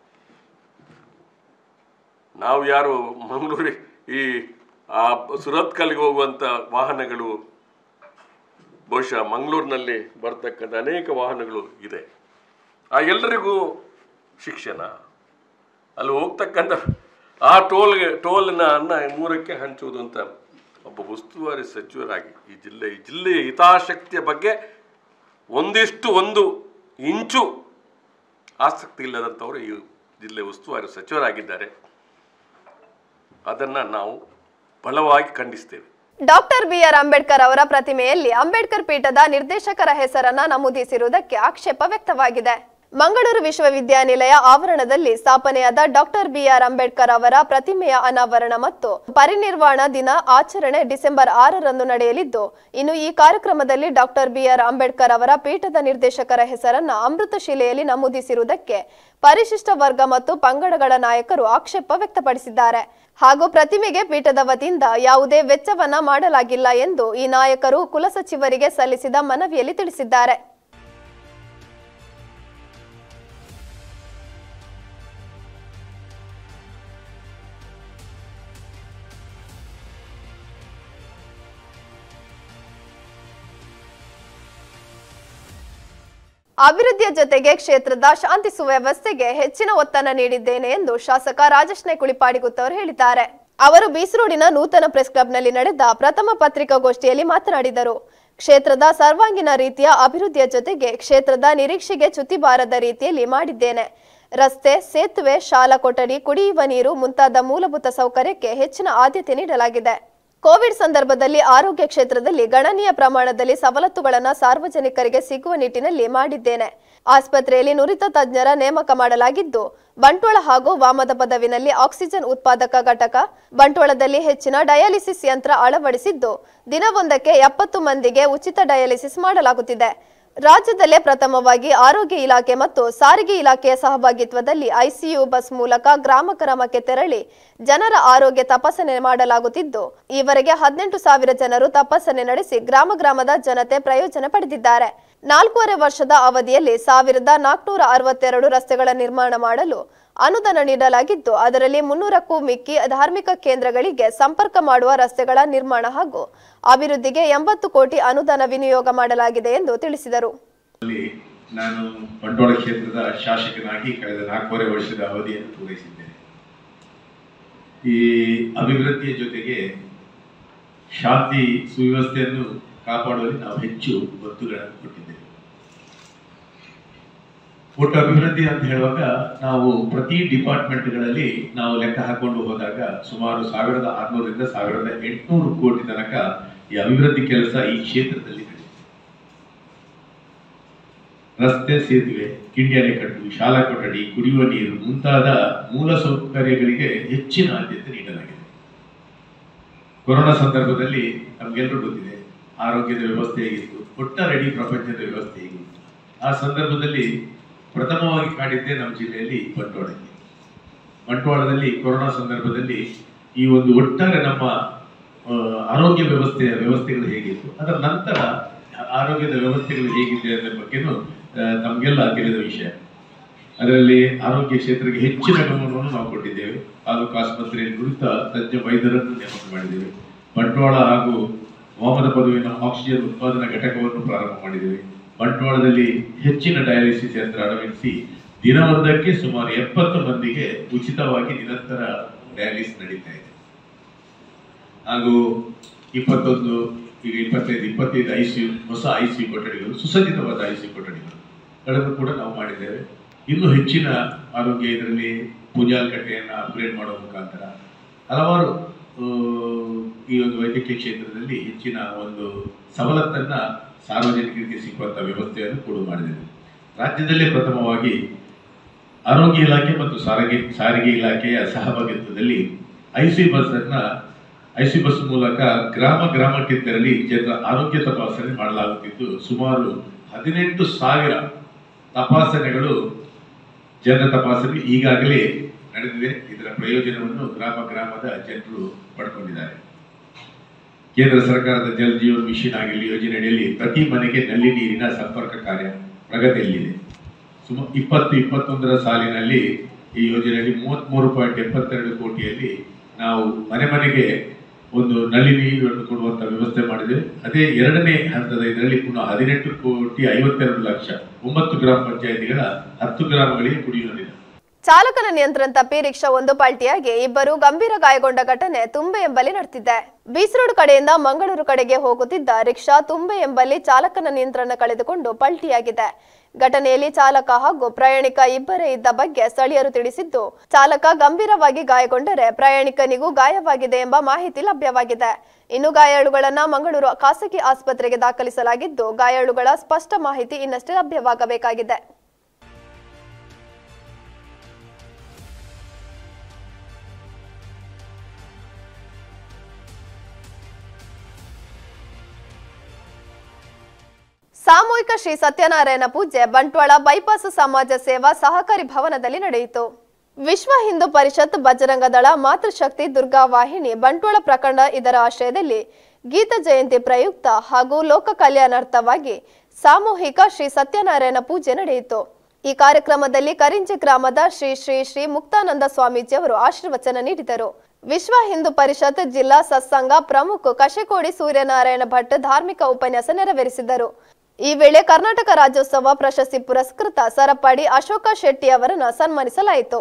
ನಾವು ಯಾರು ಮಂಗಳೂರಿ ಈ ಆ ಸುರತ್ಕಲ್ಗೆ ಹೋಗುವಂಥ ವಾಹನಗಳು ಬಹುಶಃ ಮಂಗಳೂರಿನಲ್ಲಿ ಬರ್ತಕ್ಕಂಥ ಅನೇಕ ವಾಹನಗಳು ಇದೆ ಆ ಎಲ್ಲರಿಗೂ ಶಿಕ್ಷಣ ಅಲ್ಲಿ ಹೋಗ್ತಕ್ಕಂಥ ಆ ಟೋಲ್ಗೆ ಟೋಲ್ನ ಅನ್ನ ಮೂರಕ್ಕೆ ಹಂಚುವುದು ಅಂತ ಒಬ್ಬ ಉಸ್ತುವಾರಿ ಸಚಿವರಾಗಿ ಈ ಜಿಲ್ಲೆ ಈ ಜಿಲ್ಲೆಯ ಹಿತಾಸಕ್ತಿಯ ಬಗ್ಗೆ ಒಂದಿಷ್ಟು ಒಂದು ಇಂಚು ಆಸಕ್ತಿ ಇಲ್ಲದಂಥವರು ಈ ಜಿಲ್ಲೆ ಉಸ್ತುವಾರಿ ಸಚಿವರಾಗಿದ್ದಾರೆ ಅದನ್ನು ನಾವು ಬಲವಾಗಿ ಖಂಡಿಸ್ತೇವೆ ಡಾಕ್ಟರ್ ಬಿಆರ್ ಅಂಬೇಡ್ಕರ್ ಅವರ ಪ್ರತಿಮೆಯಲ್ಲಿ ಅಂಬೇಡ್ಕರ್ ಪೀಠದ ನಿರ್ದೇಶಕರ ಹೆಸರನ್ನ ನಮೂದಿಸಿರುವುದಕ್ಕೆ ಆಕ್ಷೇಪ ವ್ಯಕ್ತವಾಗಿದೆ ಮಂಗಳೂರು ವಿಶ್ವವಿದ್ಯಾನಿಲಯ ಆವರಣದಲ್ಲಿ ಸ್ಥಾಪನೆಯಾದ ಡಾಕ್ಟರ್ ಬಿಆರ್ ಅಂಬೇಡ್ಕರ್ ಅವರ ಪ್ರತಿಮೆಯ ಅನಾವರಣ ಮತ್ತು ಪರಿನಿರ್ವಾಣ ದಿನ ಆಚರಣೆ ಡಿಸೆಂಬರ್ ಆರರಂದು ನಡೆಯಲಿದ್ದು ಇನ್ನು ಈ ಕಾರ್ಯಕ್ರಮದಲ್ಲಿ ಡಾಕ್ಟರ್ ಬಿಆರ್ ಅಂಬೇಡ್ಕರ್ ಅವರ ಪೀಠದ ನಿರ್ದೇಶಕರ ಹೆಸರನ್ನ ಅಮೃತಶಿಲೆಯಲ್ಲಿ ನಮೂದಿಸಿರುವುದಕ್ಕೆ ಪರಿಶಿಷ್ಟ ವರ್ಗ ಮತ್ತು ಪಂಗಡಗಳ ನಾಯಕರು ಆಕ್ಷೇಪ ವ್ಯಕ್ತಪಡಿಸಿದ್ದಾರೆ ಹಾಗೂ ಪ್ರತಿಮೆಗೆ ಪೀಠದ ವತಿಯಿಂದ ಯಾವುದೇ ವೆಚ್ಚವನ್ನ ಮಾಡಲಾಗಿಲ್ಲ ಎಂದು ಈ ನಾಯಕರು ಕುಲಸಚಿವರಿಗೆ ಸಲ್ಲಿಸಿದ ಮನವಿಯಲ್ಲಿ ತಿಳಿಸಿದ್ದಾರೆ ಅಭಿವೃದ್ಧಿಯ ಜೊತೆಗೆ ಕ್ಷೇತ್ರದ ಶಾಂತಿ ಸುವ್ಯವಸ್ಥೆಗೆ ಹೆಚ್ಚಿನ ಒತ್ತನ್ನು ನೀಡಿದ್ದೇನೆ ಎಂದು ಶಾಸಕ ರಾಜೇಶ್ ಕುಳಿಪಾಡಿಗುತ್ ಅವರು ಹೇಳಿದ್ದಾರೆ ಅವರು ಬೀಸರೋಡಿನ ನೂತನ ಪ್ರೆಸ್ ಕ್ಲಬ್ನಲ್ಲಿ ನಡೆದ ಪ್ರಥಮ ಪತ್ರಿಕಾಗೋಷ್ಠಿಯಲ್ಲಿ ಮಾತನಾಡಿದರು ಕ್ಷೇತ್ರದ ಸರ್ವಾಂಗೀಣ ರೀತಿಯ ಅಭಿವೃದ್ಧಿಯ ಜೊತೆಗೆ ಕ್ಷೇತ್ರದ ನಿರೀಕ್ಷೆಗೆ ಚ್ಯುತಿ ಬಾರದ ರೀತಿಯಲ್ಲಿ ಮಾಡಿದ್ದೇನೆ ರಸ್ತೆ ಸೇತುವೆ ಶಾಲಾ ಕೊಠಡಿ ಕುಡಿಯುವ ನೀರು ಮುಂತಾದ ಮೂಲಭೂತ ಸೌಕರ್ಯಕ್ಕೆ ಹೆಚ್ಚಿನ ಆದ್ಯತೆ ನೀಡಲಾಗಿದೆ ಕೋವಿಡ್ ಸಂದರ್ಭದಲ್ಲಿ ಆರೋಗ್ಯ ಕ್ಷೇತ್ರದಲ್ಲಿ ಗಣನೀಯ ಪ್ರಮಾಣದಲ್ಲಿ ಸವಲತ್ತುಗಳನ್ನು ಸಾರ್ವಜನಿಕರಿಗೆ ಸಿಗುವ ನಿಟ್ಟಿನಲ್ಲಿ ಮಾಡಿದ್ದೇನೆ ಆಸ್ಪತ್ರೆಯಲ್ಲಿ ನುರಿತ ತಜ್ಞರ ನೇಮಕ ಮಾಡಲಾಗಿದ್ದು ಬಂಟ್ವಾಳ ಹಾಗೂ ವಾಮದ ಪದವಿನಲ್ಲಿ ಆಕ್ಸಿಜನ್ ಉತ್ಪಾದಕ ಘಟಕ ಬಂಟ್ವಾಳದಲ್ಲಿ ಹೆಚ್ಚಿನ ಡಯಾಲಿಸಿಸ್ ಯಂತ್ರ ಅಳವಡಿಸಿದ್ದು ದಿನವೊಂದಕ್ಕೆ ಎಪ್ಪತ್ತು ಮಂದಿಗೆ ಉಚಿತ ಡಯಾಲಿಸಿಸ್ ಮಾಡಲಾಗುತ್ತಿದೆ ರಾಜ್ಯದಲ್ಲೇ ಪ್ರಥಮವಾಗಿ ಆರೋಗ್ಯ ಇಲಾಖೆ ಮತ್ತು ಸಾರಿಗೆ ಇಲಾಖೆಯ ಸಹಭಾಗಿತ್ವದಲ್ಲಿ ಐಸಿಯು ಬಸ್ ಮೂಲಕ ಗ್ರಾಮ ಗ್ರಾಮಕ್ಕೆ ತೆರಳಿ ಜನರ ಆರೋಗ್ಯ ತಪಾಸಣೆ ಮಾಡಲಾಗುತ್ತಿದ್ದು ಈವರೆಗೆ ಹದಿನೆಂಟು ಸಾವಿರ ಜನರು ತಪಾಸಣೆ ನಡೆಸಿ ಗ್ರಾಮ ಗ್ರಾಮದ ಜನತೆ ಪ್ರಯೋಜನ ಪಡೆದಿದ್ದಾರೆ ನಾಲ್ಕೂವರೆ ವರ್ಷದ ಅವಧಿಯಲ್ಲಿ ಸಾವಿರದ ನಾಲ್ಕುನೂರ ಅರವತ್ತೆರಡು ರಸ್ತೆಗಳ ನಿರ್ಮಾಣ ಮಾಡಲು ಅನುದಾನ ನೀಡಲಾಗಿದ್ದು ಅದರಲ್ಲಿ ಮುನ್ನೂರಕ್ಕೂ ಮಿಕ್ಕಿ ಧಾರ್ಮಿಕ ಕೇಂದ್ರಗಳಿಗೆ ಸಂಪರ್ಕ ಮಾಡುವ ರಸ್ತೆಗಳ ನಿರ್ಮಾಣ ಹಾಗೂ ಅಭಿವೃದ್ಧಿಗೆ ಎಂಬತ್ತು ಕೋಟಿ ಅನುದಾನ ವಿನಿಯೋಗ ಮಾಡಲಾಗಿದೆ ಎಂದು ತಿಳಿಸಿದರು ಅಲ್ಲಿ ನಾನು ಬಂಟ್ವಾಳ ಕ್ಷೇತ್ರದ ಶಾಸಕನಾಗಿ ಕಳೆದ ನಾಲ್ಕೂವರೆ ವರ್ಷದ ಅವಧಿಯನ್ನು ಪೂರೈಸಿದ್ದೇನೆ ಈ ಅಭಿವೃದ್ಧಿಯ ಜೊತೆಗೆ ಶಾಂತಿ ಸುವ್ಯವಸ್ಥೆಯನ್ನು ಕಾಪಾಡುವಲ್ಲಿ ನಾವು ಹೆಚ್ಚು ಒತ್ತುಗಳನ್ನು ಕೊಟ್ಟಿದ್ದೇವೆ ಒಟ್ಟು ಅಭಿವೃದ್ಧಿ ಅಂತ ಹೇಳುವಾಗ ನಾವು ಪ್ರತಿ ಡಿಪಾರ್ಟ್ಮೆಂಟ್ಗಳಲ್ಲಿ ನಾವು ಲೆಕ್ಕ ಹಾಕೊಂಡು ಹೋದಾಗ ಸುಮಾರು ಸಾವಿರದ ಆರುನೂರರಿಂದ ಸಾವಿರದ ಎಂಟುನೂರು ಕೋಟಿ ತನಕ ಈ ಅಭಿವೃದ್ಧಿ ಕೆಲಸ ಈ ಕ್ಷೇತ್ರದಲ್ಲಿ ನಡೆದಿದೆ ರಸ್ತೆ ಸೇತುವೆ ಕಿಂಡಿ ಕಟ್ಟು ಶಾಲಾ ಕೊಠಡಿ ಕುಡಿಯುವ ನೀರು ಮುಂತಾದ ಮೂಲ ಸೌಕರ್ಯಗಳಿಗೆ ಹೆಚ್ಚಿನ ಆದ್ಯತೆ ನೀಡಲಾಗಿದೆ ಕೊರೋನಾ ಸಂದರ್ಭದಲ್ಲಿ ನಮಗೆಲ್ಲರೂ ಗೊತ್ತಿದೆ ಆರೋಗ್ಯದ ವ್ಯವಸ್ಥೆ ಹೇಗಿತ್ತು ಒಟ್ಟಾರೆ ಇಡೀ ಪ್ರಪಂಚದ ವ್ಯವಸ್ಥೆ ಹೇಗಿತ್ತು ಆ ಸಂದರ್ಭದಲ್ಲಿ ಪ್ರಥಮವಾಗಿ ಕಾಡಿದ್ದೇ ನಮ್ಮ ಜಿಲ್ಲೆಯಲ್ಲಿ ಬಂಟ್ವಾಳಕ್ಕೆ ಬಂಟ್ವಾಳದಲ್ಲಿ ಕೊರೋನಾ ಸಂದರ್ಭದಲ್ಲಿ ಈ ಒಂದು ಒಟ್ಟಾರೆ ನಮ್ಮ ಆ, ಆರೋಗ್ಯ ವ್ಯವಸ್ಥೆಯ ವ್ಯವಸ್ಥೆಗಳು ಹೇಗಿತ್ತು ಅದರ ನಂತರ ಆರೋಗ್ಯದ ವ್ಯವಸ್ಥೆಗಳು ಹೇಗಿದೆ ಅನ್ನೋ ಬಗ್ಗೆನೂ ಆ, ನಮಗೆಲ್ಲ ತಿಳಿದ ವಿಷಯ ಅದರಲ್ಲಿ ಆರೋಗ್ಯ ಕ್ಷೇತ್ರಕ್ಕೆ ಹೆಚ್ಚಿನ ಗಮನವನ್ನು ನಾವು ಕೊಟ್ಟಿದ್ದೇವೆ ತಾಲೂಕು ಆಸ್ಪತ್ರೆಯಲ್ಲಿ ನುರಿತ ತಜ್ಞ ವೈದ್ಯರನ್ನು ನೇಮಕ ಮಾಡಿದ್ದೇವೆ ಬಂಟ್ವಾಳ ಹಾಗೂ ವಾಮನ ಪದವಿನ ಆಕ್ಸಿಜನ್ ಉತ್ಪಾದನಾ ಘಟಕವನ್ನು ಪ್ರಾರಂಭ ಮಾಡಿದ್ದೇವೆ ಬಂಟ್ವಾಳದಲ್ಲಿ ಹೆಚ್ಚಿನ ಡಯಾಲಿಸಿಸ್ ಯಂತ್ರ ಅಳವಡಿಸಿ ದಿನವೊಂದಕ್ಕೆ ಸುಮಾರು ಎಪ್ಪತ್ತು ಮಂದಿಗೆ ಉಚಿತವಾಗಿ ನಿರಂತರ ಡಯಾಲಿಸಿಸ್ ನಡೀತಾ ಇದೆ ಹಾಗೂ ಇಪ್ಪತ್ತೊಂದು ಈಗ ಇಪ್ಪತ್ತೈದು ಇಪ್ಪತ್ತೈದು ಐ ಸಿ ಹೊಸ ಐ ಸಿ ಕೊಠಡಿಗಳು ಸುಸಜ್ಜಿತವಾದ ಐ ಸಿ ಕೊಠಡಿಗಳು ಗಳನ್ನು ಕೂಡ ನಾವು ಮಾಡಿದ್ದೇವೆ ಇನ್ನೂ ಹೆಚ್ಚಿನ ಆರೋಗ್ಯ ಇದರಲ್ಲಿ ಪೂಜಾಲ್ಕಟ್ಟೆಯನ್ನು ಅಪ್ಗ್ರೇಡ್ ಮಾಡುವ ಮುಖಾಂತರ ಹಲವಾರು ಆ, ಈ ಒಂದು ವೈದ್ಯಕೀಯ ಕ್ಷೇತ್ರದಲ್ಲಿ ಹೆಚ್ಚಿನ ಒಂದು ಸವಲತ್ತನ್ನ ಸಾರ್ವಜನಿಕರಿಗೆ ಸಿಗುವಂಥ ವ್ಯವಸ್ಥೆಯನ್ನು ಕೂಡ ಮಾಡಿದ್ದೇವೆ ರಾಜ್ಯದಲ್ಲೇ ಪ್ರಥಮವಾಗಿ ಆರೋಗ್ಯ ಇಲಾಖೆ ಮತ್ತು ಸಾರಿಗೆ ಸಾರಿಗೆ ಇಲಾಖೆಯ ಸಹಭಾಗಿತ್ವದಲ್ಲಿ ಐಸಿ ಬಸ್ ಅನ್ನ ಐಸಿ ಬಸ್ ಮೂಲಕ ಗ್ರಾಮ ಗ್ರಾಮಕ್ಕೆ ತೆರಳಿ ಜನರ ಆರೋಗ್ಯ ತಪಾಸಣೆ ಮಾಡಲಾಗುತ್ತಿದ್ದು ಸುಮಾರು ಹದಿನೆಂಟು ಸಾವಿರ ತಪಾಸಣೆಗಳು ಜನರ ತಪಾಸಣೆ ಈಗಾಗಲೇ ನಡೆದಿದೆ ಇದರ ಪ್ರಯೋಜನವನ್ನು ಗ್ರಾಮ ಗ್ರಾಮದ ಜನರು ಪಡ್ಕೊಂಡಿದ್ದಾರೆ ಕೇಂದ್ರ ಸರ್ಕಾರದ ಜಲ್ ಜೀವನ್ ಮಿಷನ್ ಆಗಿರಲಿ ಯೋಜನೆಯಡಿಯಲ್ಲಿ ಪ್ರತಿ ಮನೆಗೆ ನಲ್ಲಿ ನೀರಿನ ಸಂಪರ್ಕ ಕಾರ್ಯ ಪ್ರಗತಿಯಲ್ಲಿದೆ ಸುಮ ಇಪ್ಪತ್ತು ಇಪ್ಪತ್ತೊಂದರ ಸಾಲಿನಲ್ಲಿ ಈ ಯೋಜನೆಯಲ್ಲಿ ಮೂವತ್ತ್ಮೂರು ಪಾಯಿಂಟ್ ಎಪ್ಪತ್ತೆರಡು ಕೋಟಿಯಲ್ಲಿ ನಾವು ಮನೆ ಮನೆಗೆ ಒಂದು ನಲ್ಲಿ ನೀರನ್ನು ಕೊಡುವಂತ ವ್ಯವಸ್ಥೆ ಮಾಡಿದ್ದೇವೆ ಅದೇ ಎರಡನೇ ಹಂತದ ಇದರಲ್ಲಿ ಪುನಃ ಹದಿನೆಂಟು ಕೋಟಿ ಐವತ್ತೆರಡು ಲಕ್ಷ ಒಂಬತ್ತು ಗ್ರಾಮ ಪಂಚಾಯಿತಿಗಳ ಹತ್ತು ಗ್ರಾಮಗಳಿಗೆ ಕುಡಿಯುವ ನೀರು ಚಾಲಕನ ನಿಯಂತ್ರಣ ತಪ್ಪಿ ರಿಕ್ಷಾ ಒಂದು ಪಲ್ಟಿಯಾಗಿ ಇಬ್ಬರು ಗಂಭೀರ ಗಾಯಗೊಂಡ ಘಟನೆ ತುಂಬೆ ಎಂಬಲ್ಲಿ ನಡೆದಿದೆ ಬೀಸರೋಡ್ ಕಡೆಯಿಂದ ಮಂಗಳೂರು ಕಡೆಗೆ ಹೋಗುತ್ತಿದ್ದ ರಿಕ್ಷಾ ತುಂಬೆ ಎಂಬಲ್ಲಿ ಚಾಲಕನ ನಿಯಂತ್ರಣ ಕಳೆದುಕೊಂಡು ಪಲ್ಟಿಯಾಗಿದೆ ಘಟನೆಯಲ್ಲಿ ಚಾಲಕ ಹಾಗೂ ಪ್ರಯಾಣಿಕ ಇಬ್ಬರೇ ಇದ್ದ ಬಗ್ಗೆ ಸ್ಥಳೀಯರು ತಿಳಿಸಿದ್ದು ಚಾಲಕ ಗಂಭೀರವಾಗಿ ಗಾಯಗೊಂಡರೆ ಪ್ರಯಾಣಿಕನಿಗೂ ಗಾಯವಾಗಿದೆ ಎಂಬ ಮಾಹಿತಿ ಲಭ್ಯವಾಗಿದೆ ಇನ್ನು ಗಾಯಾಳುಗಳನ್ನ ಮಂಗಳೂರು ಖಾಸಗಿ ಆಸ್ಪತ್ರೆಗೆ ದಾಖಲಿಸಲಾಗಿದ್ದು ಗಾಯಾಳುಗಳ ಸ್ಪಷ್ಟ ಮಾಹಿತಿ ಇನ್ನಷ್ಟೇ ಲಭ್ಯವಾಗಬೇಕಾಗಿದೆ ಸಾಮೂಹಿಕ ಶ್ರೀ ಸತ್ಯನಾರಾಯಣ ಪೂಜೆ ಬಂಟ್ವಾಳ ಬೈಪಾಸ್ ಸಮಾಜ ಸೇವಾ ಸಹಕಾರಿ ಭವನದಲ್ಲಿ ನಡೆಯಿತು ವಿಶ್ವ ಹಿಂದೂ ಪರಿಷತ್ ಬಜರಂಗ ದಳ ಮಾತೃಶಕ್ತಿ ದುರ್ಗಾ ವಾಹಿನಿ ಬಂಟ್ವಾಳ ಪ್ರಕರಣ ಇದರ ಆಶ್ರಯದಲ್ಲಿ ಗೀತ ಜಯಂತಿ ಪ್ರಯುಕ್ತ ಹಾಗೂ ಲೋಕ ಕಲ್ಯಾಣಾರ್ಥವಾಗಿ ಸಾಮೂಹಿಕ ಶ್ರೀ ಸತ್ಯನಾರಾಯಣ ಪೂಜೆ ನಡೆಯಿತು ಈ ಕಾರ್ಯಕ್ರಮದಲ್ಲಿ ಕರಿಂಜಿ ಗ್ರಾಮದ ಶ್ರೀ ಶ್ರೀ ಶ್ರೀ ಮುಕ್ತಾನಂದ ಸ್ವಾಮೀಜಿಯವರು ಆಶೀರ್ವಚನ ನೀಡಿದರು ವಿಶ್ವ ಹಿಂದೂ ಪರಿಷತ್ ಜಿಲ್ಲಾ ಸತ್ಸಂಗ ಪ್ರಮುಖ ಕಶೆಕೋಡಿ ಸೂರ್ಯನಾರಾಯಣ ಭಟ್ ಧಾರ್ಮಿಕ ಉಪನ್ಯಾಸ ನೆರವೇರಿಸಿದರು ಈ ವೇಳೆ ಕರ್ನಾಟಕ ರಾಜ್ಯೋತ್ಸವ ಪ್ರಶಸ್ತಿ ಪುರಸ್ಕೃತ ಸರಪಾಡಿ ಅಶೋಕ ಶೆಟ್ಟಿ ಅವರನ್ನು ಸನ್ಮಾನಿಸಲಾಯಿತು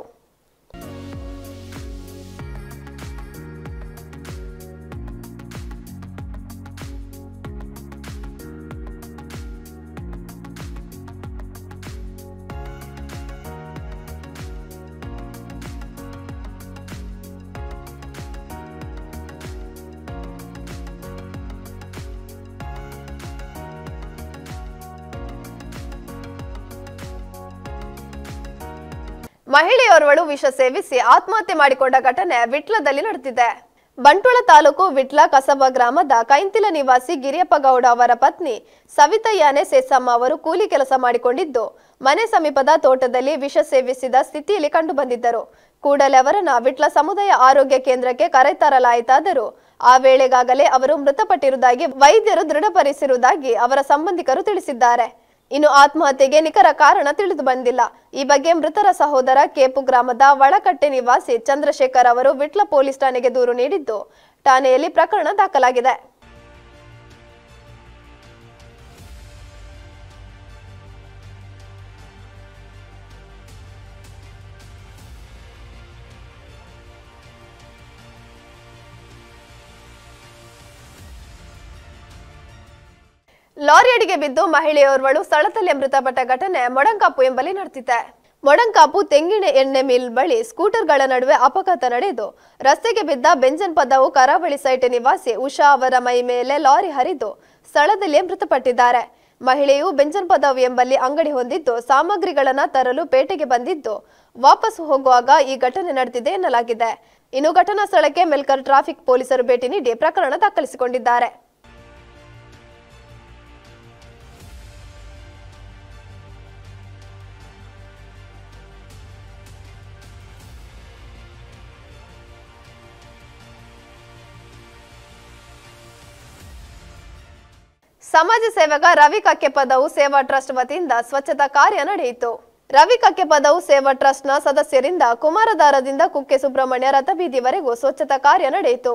ಮಹಿಳೆಯೋರ್ವಳು ವಿಷ ಸೇವಿಸಿ ಆತ್ಮಹತ್ಯೆ ಮಾಡಿಕೊಂಡ ಘಟನೆ ವಿಟ್ಲದಲ್ಲಿ ನಡೆದಿದೆ ಬಂಟ್ವಾಳ ತಾಲೂಕು ವಿಟ್ಲ ಕಸಬಾ ಗ್ರಾಮದ ಕೈಂತಿಲ ನಿವಾಸಿ ಗಿರಿಯಪ್ಪ ಗೌಡ ಅವರ ಪತ್ನಿ ಸವಿತಯ್ಯಾನೆ ಸೇಸಮ್ಮ ಅವರು ಕೂಲಿ ಕೆಲಸ ಮಾಡಿಕೊಂಡಿದ್ದು ಮನೆ ಸಮೀಪದ ತೋಟದಲ್ಲಿ ವಿಷ ಸೇವಿಸಿದ ಸ್ಥಿತಿಯಲ್ಲಿ ಕಂಡುಬಂದಿದ್ದರು ಕೂಡಲೇ ಅವರನ್ನ ವಿಟ್ಲ ಸಮುದಾಯ ಆರೋಗ್ಯ ಕೇಂದ್ರಕ್ಕೆ ಕರೆತರಲಾಯಿತಾದರೂ ಆ ವೇಳೆಗಾಗಲೇ ಅವರು ಮೃತಪಟ್ಟಿರುವುದಾಗಿ ವೈದ್ಯರು ದೃಢಪಡಿಸಿರುವುದಾಗಿ ಅವರ ಸಂಬಂಧಿಕರು ತಿಳಿಸಿದ್ದಾರೆ ಇನ್ನು ಆತ್ಮಹತ್ಯೆಗೆ ನಿಖರ ಕಾರಣ ತಿಳಿದು ಬಂದಿಲ್ಲ ಈ ಬಗ್ಗೆ ಮೃತರ ಸಹೋದರ ಕೇಪು ಗ್ರಾಮದ ಒಳಕಟ್ಟೆ ನಿವಾಸಿ ಚಂದ್ರಶೇಖರ್ ಅವರು ವಿಟ್ಲ ಪೊಲೀಸ್ ಠಾಣೆಗೆ ದೂರು ನೀಡಿದ್ದು ಠಾಣೆಯಲ್ಲಿ ಪ್ರಕರಣ ದಾಖಲಾಗಿದೆ ಲಾರಿ ಅಡಿಗೆ ಬಿದ್ದು ಮಹಿಳೆಯೋರ್ವಳು ಸ್ಥಳದಲ್ಲೇ ಮೃತಪಟ್ಟ ಘಟನೆ ಮೊಡಂಕಾಪು ಎಂಬಲ್ಲಿ ನಡೆದಿದೆ ಮೊಡಂಕಾಪು ತೆಂಗಿನ ಎಣ್ಣೆ ಮಿಲ್ ಬಳಿ ಸ್ಕೂಟರ್ಗಳ ನಡುವೆ ಅಪಘಾತ ನಡೆದು ರಸ್ತೆಗೆ ಬಿದ್ದ ಬೆಂಜನ್ ಪದವು ಕರಾವಳಿ ಸೈಟ್ ನಿವಾಸಿ ಉಷಾ ಅವರ ಮೈ ಮೇಲೆ ಲಾರಿ ಹರಿದು ಸ್ಥಳದಲ್ಲೇ ಮೃತಪಟ್ಟಿದ್ದಾರೆ ಮಹಿಳೆಯು ಬೆಂಜನ್ ಪದವು ಎಂಬಲ್ಲಿ ಅಂಗಡಿ ಹೊಂದಿದ್ದು ಸಾಮಗ್ರಿಗಳನ್ನ ತರಲು ಪೇಟೆಗೆ ಬಂದಿದ್ದು ವಾಪಸ್ ಹೋಗುವಾಗ ಈ ಘಟನೆ ನಡೆದಿದೆ ಎನ್ನಲಾಗಿದೆ ಇನ್ನು ಘಟನಾ ಸ್ಥಳಕ್ಕೆ ಮೆಲ್ಕರ್ ಟ್ರಾಫಿಕ್ ಪೊಲೀಸರು ಭೇಟಿ ನೀಡಿ ಪ್ರಕರಣ ದಾಖಲಿಸಿಕೊಂಡಿದ್ದಾರೆ ಸಮಾಜ ಸೇವಕ ರವಿ ಕಕ್ಕೆಪದವು ಸೇವಾ ಟ್ರಸ್ಟ್ ವತಿಯಿಂದ ಸ್ವಚ್ಛತಾ ಕಾರ್ಯ ನಡೆಯಿತು ರವಿ ಕಕ್ಕೆಪದವು ಸೇವಾ ಟ್ರಸ್ಟ್ನ ಸದಸ್ಯರಿಂದ ಕುಮಾರಧಾರದಿಂದ ಕುಕ್ಕೆ ಸುಬ್ರಹ್ಮಣ್ಯ ರಥಬೀದಿವರೆಗೂ ಸ್ವಚ್ಛತಾ ಕಾರ್ಯ ನಡೆಯಿತು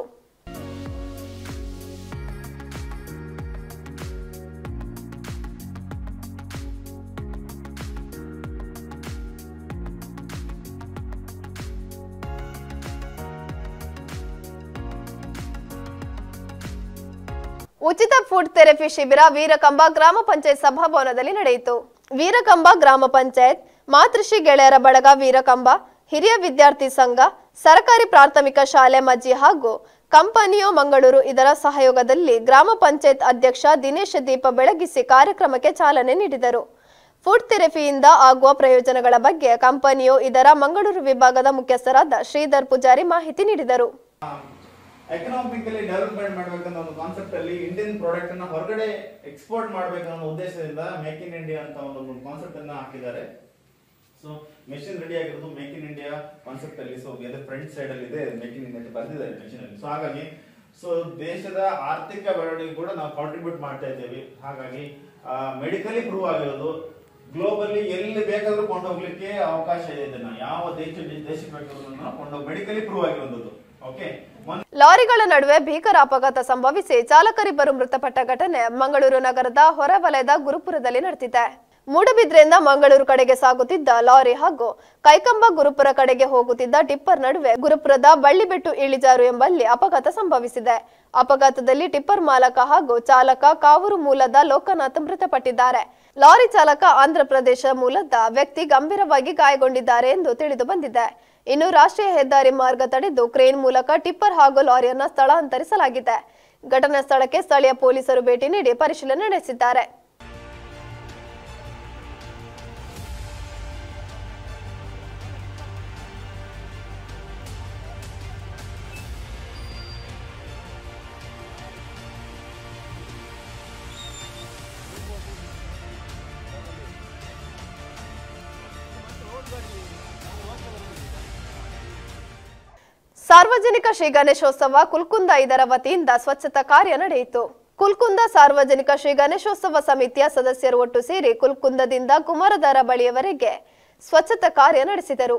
ಉಚಿತ ಫುಡ್ ಥೆರಪಿ ಶಿಬಿರ ವೀರಕಂಬ ಗ್ರಾಮ ಪಂಚಾಯತ್ ಸಭಾಭವನದಲ್ಲಿ ನಡೆಯಿತು ವೀರಕಂಬ ಗ್ರಾಮ ಪಂಚಾಯತ್ ಮಾತೃಶ್ರೀ ಗೆಳೆಯರ ಬಳಗ ವೀರಕಂಬ ಹಿರಿಯ ವಿದ್ಯಾರ್ಥಿ ಸಂಘ ಸರ್ಕಾರಿ ಪ್ರಾಥಮಿಕ ಶಾಲೆ ಮಜ್ಜಿ ಹಾಗೂ ಕಂಪನಿಯೋ ಮಂಗಳೂರು ಇದರ ಸಹಯೋಗದಲ್ಲಿ ಗ್ರಾಮ ಪಂಚಾಯತ್ ಅಧ್ಯಕ್ಷ ದಿನೇಶ್ ದೀಪ ಬೆಳಗಿಸಿ ಕಾರ್ಯಕ್ರಮಕ್ಕೆ ಚಾಲನೆ ನೀಡಿದರು ಫುಡ್ ಥೆರಪಿಯಿಂದ ಆಗುವ ಪ್ರಯೋಜನಗಳ ಬಗ್ಗೆ ಕಂಪನಿಯು ಇದರ ಮಂಗಳೂರು ವಿಭಾಗದ ಮುಖ್ಯಸ್ಥರಾದ ಶ್ರೀಧರ್ ಪೂಜಾರಿ ಮಾಹಿತಿ ನೀಡಿದರು ಎಕನಾಮಿಕಲಿ ಡೆವಲಪ್ಮೆಂಟ್ ಮಾಡ್ಬೇಕನ್ನೋ ಒಂದು ಕಾನ್ಸೆಪ್ಟ್ ಅಲ್ಲಿ ಇಂಡಿಯನ್ ಪ್ರಾಡಕ್ಟ್ ಅನ್ನ ಹೊರಗಡೆ ಎಕ್ಸ್ಪೋರ್ಟ್ ಮಾಡ್ಬೇಕನ್ನೋ ಉದ್ದೇಶದಿಂದ ಮೇಕ್ ಇನ್ ಇಂಡಿಯಾ ಅಂತ ಒಂದು ಕಾನ್ಸೆಪ್ಟ್ ಅನ್ನ ಹಾಕಿದ್ದಾರೆ ಸೊ ಮೆಷಿನ್ ರೆಡಿ ಆಗಿರೋದು ಮೇಕ್ ಇನ್ ಇಂಡಿಯಾ ಕಾನ್ಸೆಪ್ಟ್ ಅಲ್ಲಿ ಸೊ ಫ್ರಂಟ್ ಸೈಡ್ ಅಲ್ಲಿ ಇದೆ ಮೇಕ್ ಇನ್ ಇಂಡಿಯಾ ಬರ್ದಿದ್ದಾರೆ ಮೆಷಿನ್ ಅಲ್ಲಿ ಸೊ ಹಾಗಾಗಿ ಸೊ ದೇಶದ ಆರ್ಥಿಕ ಬೆಳವಣಿಗೆ ಕೂಡ ನಾವು ಕಾಂಟ್ರಿಬ್ಯೂಟ್ ಮಾಡ್ತಾ ಇದ್ದೇವೆ ಹಾಗಾಗಿ ಮೆಡಿಕಲಿ ಪ್ರೂವ್ ಆಗಿರೋದು ಗ್ಲೋಬಲಿ ಎಲ್ಲಿ ಬೇಕಾದ್ರೂ ಕೊಂಡೋಗ್ಲಿಕ್ಕೆ ಅವಕಾಶ ಇದೆ ಇದನ್ನ ಯಾವ ದೇಶ ದೇಶಕ್ಕೆ ಬೇಕಾದ್ರೂ ಕೊಂಡೋಗಿ ಮೆಡಿಕಲಿ ಪ್ರೂವ್ ಆಗಿರೋದು ಓಕೆ ಲಾರಿಗಳ ನಡುವೆ ಭೀಕರ ಅಪಘಾತ ಸಂಭವಿಸಿ ಚಾಲಕರಿಬ್ಬರು ಮೃತಪಟ್ಟ ಘಟನೆ ಮಂಗಳೂರು ನಗರದ ಹೊರವಲಯದ ಗುರುಪುರದಲ್ಲಿ ನಡೆದಿದೆ ಮೂಡಬಿದ್ರೆಯಿಂದ ಮಂಗಳೂರು ಕಡೆಗೆ ಸಾಗುತ್ತಿದ್ದ ಲಾರಿ ಹಾಗೂ ಕೈಕಂಬ ಗುರುಪುರ ಕಡೆಗೆ ಹೋಗುತ್ತಿದ್ದ ಟಿಪ್ಪರ್ ನಡುವೆ ಗುರುಪುರದ ಬಳ್ಳಿಬೆಟ್ಟು ಇಳಿಜಾರು ಎಂಬಲ್ಲಿ ಅಪಘಾತ ಸಂಭವಿಸಿದೆ ಅಪಘಾತದಲ್ಲಿ ಟಿಪ್ಪರ್ ಮಾಲಕ ಹಾಗೂ ಚಾಲಕ ಕಾವೂರು ಮೂಲದ ಲೋಕನಾಥ್ ಮೃತಪಟ್ಟಿದ್ದಾರೆ ಲಾರಿ ಚಾಲಕ ಆಂಧ್ರ ಪ್ರದೇಶ ಮೂಲದ ವ್ಯಕ್ತಿ ಗಂಭೀರವಾಗಿ ಗಾಯಗೊಂಡಿದ್ದಾರೆ ಎಂದು ತಿಳಿದು ಬಂದಿದೆ ಇನ್ನು ರಾಷ್ಟ್ರೀಯ ಹೆದ್ದಾರಿ ಮಾರ್ಗ ತಡೆದು ಕ್ರೇನ್ ಮೂಲಕ ಟಿಪ್ಪರ್ ಹಾಗೂ ಲಾರಿಯನ್ನ ಸ್ಥಳಾಂತರಿಸಲಾಗಿದೆ ಘಟನಾ ಸ್ಥಳಕ್ಕೆ ಸ್ಥಳೀಯ ಪೊಲೀಸರು ಭೇಟಿ ನೀಡಿ ಪರಿಶೀಲನೆ ನಡೆಸಿದ್ದಾರೆ ಸಾರ್ವಜನಿಕ ಶ್ರೀ ಗಣೇಶೋತ್ಸವ ಕುಲ್ಕುಂದ ಇದರ ವತಿಯಿಂದ ಸ್ವಚ್ಛತಾ ಕಾರ್ಯ ನಡೆಯಿತು ಕುಲ್ಕುಂದ ಸಾರ್ವಜನಿಕ ಶ್ರೀ ಗಣೇಶೋತ್ಸವ ಸಮಿತಿಯ ಸದಸ್ಯರು ಒಟ್ಟು ಸೇರಿ ಕುಲ್ಕುಂದದಿಂದ ಕುಮಾರಧಾರ ಬಳಿಯವರೆಗೆ ಸ್ವಚ್ಛತಾ ಕಾರ್ಯ ನಡೆಸಿದರು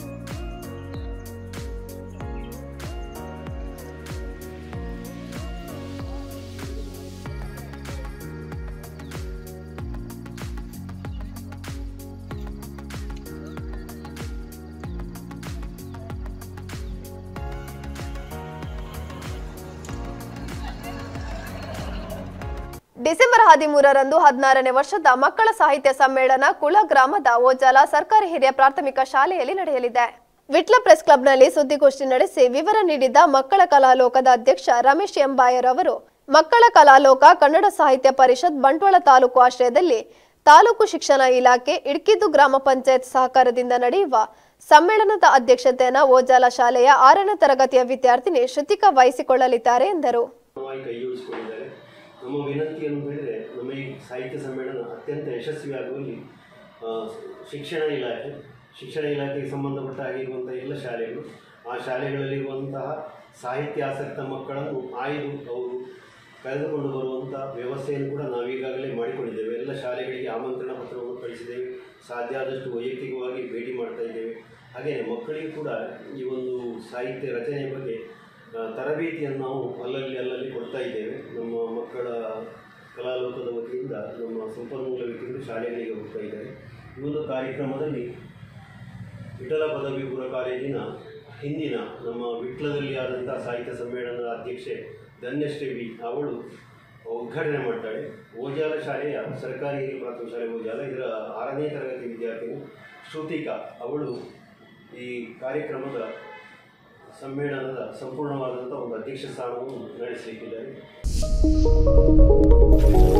ಡಿಸೆಂಬರ್ ಹದಿಮೂರರಂದು ಹದಿನಾರನೇ ವರ್ಷದ ಮಕ್ಕಳ ಸಾಹಿತ್ಯ ಸಮ್ಮೇಳನ ಕುಳ ಗ್ರಾಮದ ಓಜಾಲ ಸರ್ಕಾರಿ ಹಿರಿಯ ಪ್ರಾಥಮಿಕ ಶಾಲೆಯಲ್ಲಿ ನಡೆಯಲಿದೆ ವಿಟ್ಲ ಪ್ರೆಸ್ ಕ್ಲಬ್ನಲ್ಲಿ ಸುದ್ದಿಗೋಷ್ಠಿ ನಡೆಸಿ ವಿವರ ನೀಡಿದ ಮಕ್ಕಳ ಕಲಾಲೋಕದ ಅಧ್ಯಕ್ಷ ರಮೇಶ್ ಎಂಬಾಯರ್ ಅವರು ಮಕ್ಕಳ ಕಲಾಲೋಕ ಕನ್ನಡ ಸಾಹಿತ್ಯ ಪರಿಷತ್ ಬಂಟ್ವಾಳ ತಾಲೂಕು ಆಶ್ರಯದಲ್ಲಿ ತಾಲೂಕು ಶಿಕ್ಷಣ ಇಲಾಖೆ ಇಡ್ಕಿದ್ದು ಗ್ರಾಮ ಪಂಚಾಯತ್ ಸಹಕಾರದಿಂದ ನಡೆಯುವ ಸಮ್ಮೇಳನದ ಅಧ್ಯಕ್ಷತೆಯನ್ನು ಓಜಾಲ ಶಾಲೆಯ ಆರನೇ ತರಗತಿಯ ವಿದ್ಯಾರ್ಥಿನಿ ಶ್ರುತಿಕಾ ವಹಿಸಿಕೊಳ್ಳಲಿದ್ದಾರೆ ಎಂದರು ಕ್ರಮವಾಗಿ ಕೈ ಜೋಡಿಸಿಕೊಂಡಿದ್ದಾರೆ ನಮ್ಮ ವಿನಂತಿ ಏನು ಹೇಳಿದರೆ ನಮ್ಮ ಈ ಸಾಹಿತ್ಯ ಸಮ್ಮೇಳನ ಅತ್ಯಂತ ಯಶಸ್ವಿಯಾಗುವಲ್ಲಿ ಆ, ಶಿಕ್ಷಣ ಇಲಾಖೆ ಶಿಕ್ಷಣ ಇಲಾಖೆಗೆ ಸಂಬಂಧಪಟ್ಟ ಆಗಿರುವಂಥ ಎಲ್ಲ ಶಾಲೆಗಳು ಆ ಶಾಲೆಗಳಲ್ಲಿರುವಂತಹ ಸಾಹಿತ್ಯ ಆಸಕ್ತ ಮಕ್ಕಳನ್ನು ಆಯ್ದು ಅವರು ಕರೆದುಕೊಂಡು ಬರುವಂಥ ವ್ಯವಸ್ಥೆಯನ್ನು ಕೂಡ ನಾವೀಗಾಗಲೇ ಮಾಡಿಕೊಂಡಿದ್ದೇವೆ ಎಲ್ಲ ಶಾಲೆಗಳಿಗೆ ಆಮಂತ್ರಣ ಪತ್ರವನ್ನು ಕಳಿಸಿದ್ದೇವೆ ಸಾಧ್ಯ ಆದಷ್ಟು ವೈಯಕ್ತಿಕವಾಗಿ ಭೇಟಿ ಮಾಡ್ತಾ ಇದ್ದೇವೆ ಹಾಗೆಯೇ ಮಕ್ಕಳಿಗೂ ಕೂಡ ಈ ಒಂದು ಸಾಹಿತ್ಯ ರಚನೆಯ ಬಗ್ಗೆ ಆ, ತರಬೇತಿಯನ್ನು ನಾವು ಅಲ್ಲಲ್ಲಿ ಅಲ್ಲಲ್ಲಿ ಕೊಡ್ತಾ ಇದ್ದೇವೆ ನಮ್ಮ ಮಕ್ಕಳ ಕಲಾಲೋಕದ ವತಿಯಿಂದ ನಮ್ಮ ಸಂಪನ್ಮೂಲ ವ್ಯಕ್ತಿಗಳು ಶಾಲೆಗಳಿಗೆ ಹೋಗ್ತಾ ಇದ್ದಾರೆ ಈ ಒಂದು ಕಾರ್ಯಕ್ರಮದಲ್ಲಿ ವಿಠಲ ಪದವಿ ಪೂರ್ವ ಕಾಲೇಜಿನ ಹಿಂದಿನ ನಮ್ಮ ವಿಟ್ಲದಲ್ಲಿ ಆದಂಥ ಸಾಹಿತ್ಯ ಸಮ್ಮೇಳನದ ಅಧ್ಯಕ್ಷೆ ಧನ್ಯಶ್ರೀ ವಿ ಅವಳು ಉದ್ಘಾಟನೆ ಮಾಡ್ತಾಳೆ ಓಜಾಲ ಶಾಲೆಯ ಸರ್ಕಾರಿ ಹಿರಿಯ ಪ್ರಾಥಮಿಕ ಶಾಲೆ ಓಜಾಲ ಇದರ ಆರನೇ ತರಗತಿ ವಿದ್ಯಾರ್ಥಿನಿ ಶ್ರುತಿಕಾ ಅವಳು ಈ ಕಾರ್ಯಕ್ರಮದ ಸಮ್ಮೇಳನದ ಸಂಪೂರ್ಣವಾದಂಥ ಒಂದು ಅಧ್ಯಕ್ಷ ಸ್ಥಾನವನ್ನು ನಡೆಸಲಿಕ್ಕಿದ್ದಾರೆ